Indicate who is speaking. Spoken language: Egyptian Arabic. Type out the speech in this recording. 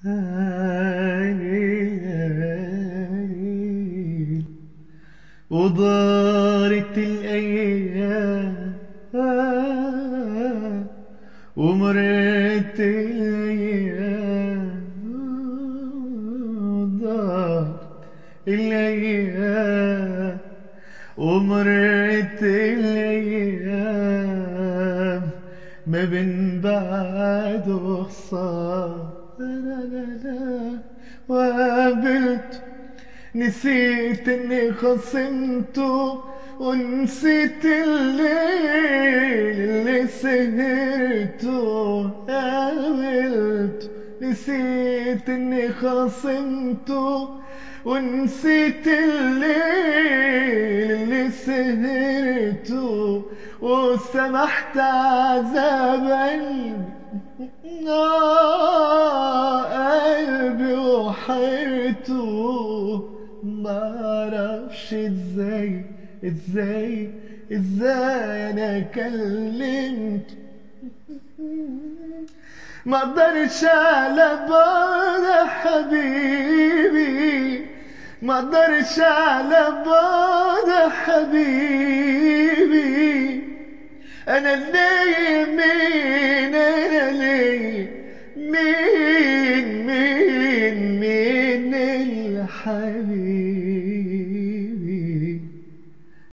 Speaker 1: وضارت الأيام ومرت الأيام ضارت الأيام ومرت الأيام ما بين بعد وخسارة لا لا لا وقابلت نسيت اني خصمته ونسيت الليل اللي سهرته قابلت نسيت اني خصمته ونسيت الليل اللي سهرته وسمحت عذاب قلبي آه قلبي وحيرته معرفش ازاي ازاي ازاي انا كلمت ما اقدرش على بعض حبيبي ما اقدرش على بعض حبيبي انا ليه مين انا ليه مين مين مين الحبيب